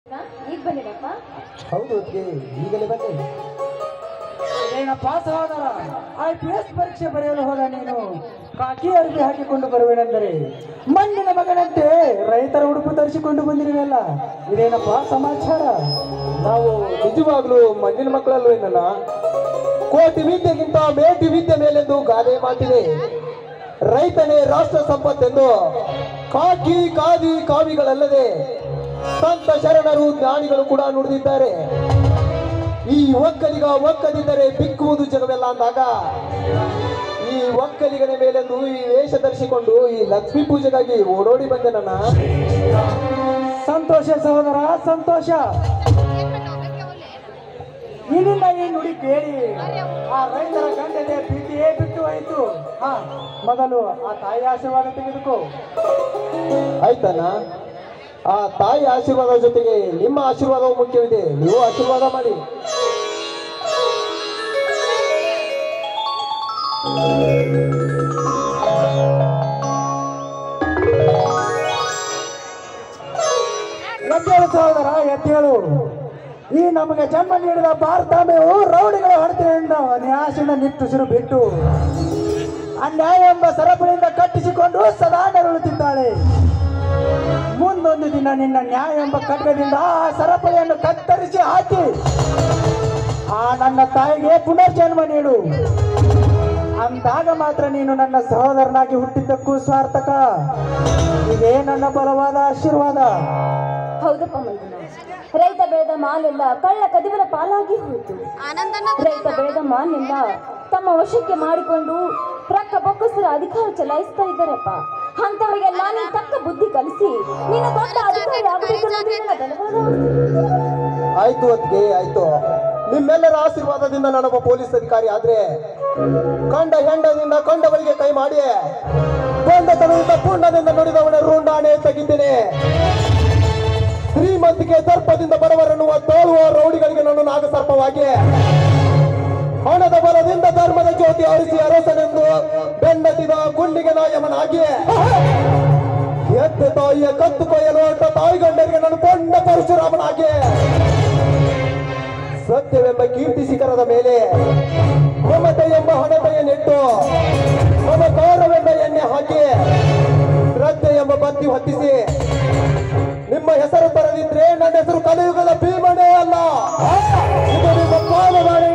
ಈಗ ಬಂದಿರಪ್ಪ ಹೌದು ಅದಕ್ಕೆ ಈಗಲೇ ಬನ್ನಿ ಏನಪ್ಪ ಸಹೋದರ ಐ ಪಿ ಎಸ್ ಪರೀಕ್ಷೆ ಬರೆಯಲು ಹೋದ ನೀನು ಕಾಕಿ ಅರಿವಿ ಹಾಕಿಕೊಂಡು ಬರುವೇನೆಂದರೆ ಮಣ್ಣಿನ ಮಗನಂತೆ ರೈತರ ಉಡುಪು ಧರಿಸಿಕೊಂಡು ಬಂದಿರುವೆಲ್ಲ ಇದೇನಪ್ಪ ಸಮಾಚಾರ ನಾವು ನಿಜವಾಗ್ಲೂ ಮಣ್ಣಿನ ಮಕ್ಕಳಲ್ವೇ ನನ್ನ ಕೋಟಿ ವಿದ್ಯೆಗಿಂತ ಮೇಟಿ ವಿದ್ಯೆ ಮೇಲೆಂದು ಗಾದೆ ಮಾತಿದೆ ರೈತನೇ ರಾಷ್ಟ್ರ ಸಂಪತ್ತೆಂದು ಕಾಕಿ ಕಾದಿ ಕಾವಿಗಳಲ್ಲದೆ ಸಂತ ಶರಣರು ಜ್ಞಾನಿಗಳು ಕೂಡ ನುಡಿದಿದ್ದಾರೆ ಈ ಒಕ್ಕಲಿಗ ಒಕ್ಕದಿದ್ದರೆ ಬಿಕ್ಕುವುದು ಜಗವೆಲ್ಲ ಅಂದಾಗ ಈ ಒಕ್ಕಲಿಗನ ಮೇಲೆಂದು ಈ ವೇಷ ಧರಿಸಿಕೊಂಡು ಈ ಲಕ್ಷ್ಮೀ ಪೂಜೆಗಾಗಿ ಓಡೋಡಿ ಬಂದೆ ನನ್ನ ಸಂತೋಷ ಸಹೋದರ ಸಂತೋಷ ಇಲ್ಲಿಂದ ಈ ನುಡಿ ಕೇಳಿ ಆ ರೈತರ ಗಂಡದೆ ಪ್ರೀತಿಯೇ ಬಿಟ್ಟು ಹೋಯಿತು ಹಾ ಮೊದಲು ಆ ತಾಯಿ ಆಶೀರ್ವಾದ ತೆಗೆದುಕೋ ಆಯ್ತಣ್ಣ ಆ ತಾಯಿ ಆಶೀರ್ವಾದ ಜೊತೆಗೆ ನಿಮ್ಮ ಆಶೀರ್ವಾದವು ಮುಖ್ಯವಿದೆ ನೀವು ಆಶೀರ್ವಾದ ಮಾಡಿ ಎದ್ದೇಳು ಸಹೋದರ ಎದ್ದೇಳು ಈ ನಮಗೆ ಜನ್ಮ ನೀಡಿದ ಭಾರತಾಂಬೆಯು ರೌಡಿಗಳ ಹೊಡೆತದಿಂದ ನ್ಯಾಸದಿಂದ ನಿಟ್ಟುಸಿರು ಬಿಟ್ಟು ಅನ್ಯಾಯ ಎಂಬ ಸರಪಳಿಯಿಂದ ಕಟ್ಟಿಸಿಕೊಂಡು ಸದಾ ನರಳುತ್ತಿದ್ದಾಳೆ ಮುಂದೊಂದು ದಿನ ನಿನ್ನ ನ್ಯಾಯ ಎಂಬ ಖಡ್ಗದಿಂದ ಆ ಸರಪಳಿಯನ್ನು ಕತ್ತರಿಸಿ ಹಾಕಿ ಆ ನನ್ನ ತಾಯಿಗೆ ಪುನರ್ಜನ್ಮ ನೀಡು ಅಂದಾಗ ಮಾತ್ರ ನೀನು ನನ್ನ ಸಹೋದರನಾಗಿ ಹುಟ್ಟಿದ್ದಕ್ಕೂ ಸ್ವಾರ್ಥಕ ಇದೇ ನನ್ನ ಬಲವಾದ ಆಶೀರ್ವಾದ ಹೌದಪ್ಪ ಮಂಜುನಾಥ್ ರೈತ ಬೆಳೆದ ಮಾಲೆಲ್ಲ ಕಳ್ಳ ಕದಿವರ ಪಾಲಾಗಿ ಹೋಯಿತು ರೈತ ಬೆಳೆದ ಮಾಲೆಲ್ಲ ತಮ್ಮ ವಶಕ್ಕೆ ಮಾಡಿಕೊಂಡು ಪ್ರಕ್ಕ ಬೊಕ್ಕಸರ ಅಧಿಕಾರ ಚಲಾಯಿಸ್ತಾ ಇದ್ದಾರಪ್ಪ ಅಂತವರಿಗೆಲ್ಲ ನೀನು ತಕ್ಕ ಬುದ್ಧಿ ಕಲಿಸಿ ನೀನು ದೊಡ್ಡ ಅಧಿಕಾರಿ ಆಗಬೇಕು ಅನ್ನೋದು ನನ್ನ ಬಲವಾದ ಆಸೆ. ಆಯ್ತು ಅದಕ್ಕೆ ಆಯ್ತು ನಿಮ್ಮೆಲ್ಲರ ಆಶೀರ್ವಾದದಿಂದ ನಾನೊಬ್ಬ ಪೊಲೀಸ್ ಅಧಿಕಾರಿ ಆದ್ರೆ ಕಂಡ ಹೆಂಡದಿಂದ ಕಂಡವರಿಗೆ ಕೈ ಮಾಡಿ ಬಂದತನದಿಂದ ಪೂರ್ಣದಿಂದ ನುಡಿದವನ ರುಂಡಾಣೆ ತೆಗಿದ್ದೇನೆ ಶ್ರೀಮಂತಿಕೆ ದರ್ಪದಿಂದ ಬಡವರನ್ನು ತೋಳುವ ರೌಡಿಗಳಿಗೆ ನಾನು ನಾಗಸರ್ಪವಾಗಿ ಹಣದ ಬಲದಿಂದ ಧರ್ಮದ ಜ್ಯೋತಿ ಅರಿಸಿ ಅರಸನೆಂದು ಬೆನ್ನತ್ತಿದ ಗುಂಡಿಗೆ ನಾಯಮನಾಗಿ ಎತ್ತ ತಾಯಿಯ ಕತ್ತು ಕೊಯ್ಯಲು ಹೊರಟ ತಾಯಿಗಂಡರಿಗೆ ನಾನು ಕೊಂಡ ಪರಶುರಾಮನಾಗಿ ಸತ್ಯವೆಂಬ ಕೀರ್ತಿ ಶಿಖರದ ಮೇಲೆ ಮಮತೆ ಎಂಬ ಹಣತೆಯ ನೆಟ್ಟು ಮಮಕಾರವೆಂಬ ಎಣ್ಣೆ ಹಾಕಿ ಶ್ರದ್ಧೆ ಎಂಬ ಬತ್ತಿ ಹೊತ್ತಿಸಿ ನಿಮ್ಮ ಹೆಸರು ಬರದಿದ್ರೆ ನನ್ನ ಹೆಸರು ಕಲಿಯುಗದ ಭೀಮನೇ ಅಲ್ಲ ಇದು ನಿಮ್ಮ ಪಾಲುದಾರಿ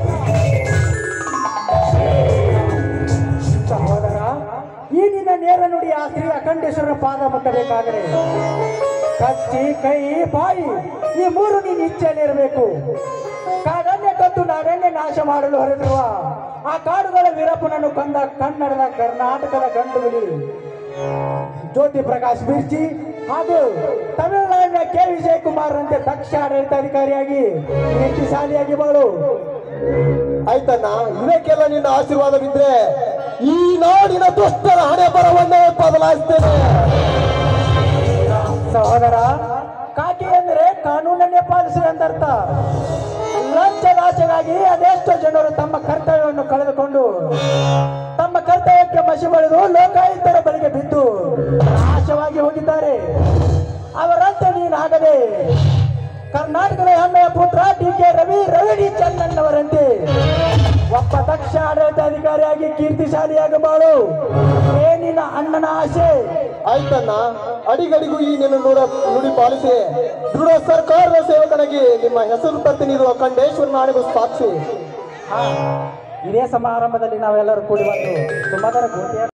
ಸಹೋದರ ಈ ನಿನ್ನ ನೇರ ನುಡಿ ಆ ಶ್ರೀ ಅಖಂಡೇಶ್ವರನ ಪಾದ ಮುಟ್ಟಬೇಕಾದರೆ ಕಚ್ಚಿ ಕೈ ಬಾಯಿ ಈ ಮೂರು ನೀನು ಇಚ್ಛೆಯಲ್ಲಿರಬೇಕು ಕಾಡನ್ನೇ ಕದ್ದು ನಾಡನ್ನೇ ನಾಶ ಮಾಡಲು ಹೊರಟಿರುವ ಆ ಕಾಡುಗಳ ವೀರಪ್ಪನನ್ನು ಕಂದ ಕನ್ನಡದ ಕರ್ನಾಟಕದ ಗಂಡು ಹುಲಿ ಜ್ಯೋತಿ ಪ್ರಕಾಶ್ ಮಿರ್ಚಿ ಹಾಗೂ ತಮಿಳುನಾಡಿನ ಕೆ ವಿಜಯ್ ಕುಮಾರ್ರಂತೆ ದಕ್ಷ ಆಡಳಿತಾಧಿಕಾರಿಯಾಗಿ ಕೀರ್ತಿಶಾಲಿಯಾಗಿ ಬಾಳು ಆಯ್ತಣ್ಣ ಇದಕ್ಕೆಲ್ಲ ನಿನ್ನ ಆಶೀರ್ವಾದವಿದ್ರೆ ಈ ನಾಡಿನ ದುಷ್ಟರ ಹಣೆ ಬರವನ್ನೇ ಬದಲಾಯಿಸ್ತೇನೆ ಸಹೋದರ ಕಾಕಿ ಎಂದರೆ ಕಾನೂನನ್ನೇ ಪಾಲಿಸುವ ಎಂದರ್ಥ ಲಂಚದಾಸೆಗಾಗಿ ಅದೆಷ್ಟೋ ಜನರು ತಮ್ಮ ಕರ್ತವ್ಯವನ್ನು ಕಳೆದುಕೊಂಡು ತಮ್ಮ ಕರ್ತವ್ಯಕ್ಕೆ ಮಸಿ ಬಳಿದು ಲೋಕಾಯುಕ್ತರ ಬಳಿಗೆ ಬಿದ್ದು ನಾಶವಾಗಿ ಹೋಗಿದ್ದಾರೆ ಅವರಂತೆ ನೀನಾಗದೆ ಕರ್ನಾಟಕದ ಹೆಮ್ಮೆಯ ಪುತ್ರ ಡಿ ಕೆ ರವಿ ರವಿ ಚನ್ನಣ್ಣವರಂತೆ ಒಬ್ಬ ದಕ್ಷ ಆಡಳಿತಾಧಿಕಾರಿಯಾಗಿ ಕೀರ್ತಿಶಾಲಿಯಾಗಬಾಳು ಏನಿನ ಅಣ್ಣನ ಆಸೆ ಆಯ್ತಣ್ಣ ಅಡಿಗಡಿಗೂ ಈ ನಿನ್ನ ನುಡ ನುಡಿ ಪಾಲಿಸಿ ದೃಢ ಸರ್ಕಾರದ ಸೇವಕನಾಗಿ ನಿಮ್ಮ ಹೆಸರು ತರ್ತೀನಿ ಇದು ಅಖಂಡೇಶ್ವರ ನಾಡಿಗೂ ಸಾಕ್ಷಿ ಹಾ, ಇದೇ ಸಮಾರಂಭದಲ್ಲಿ ನಾವೆಲ್ಲರೂ ಕೂಡಿ ಬಂದು ಸುಮಧುರ ಗೋಟಿಯ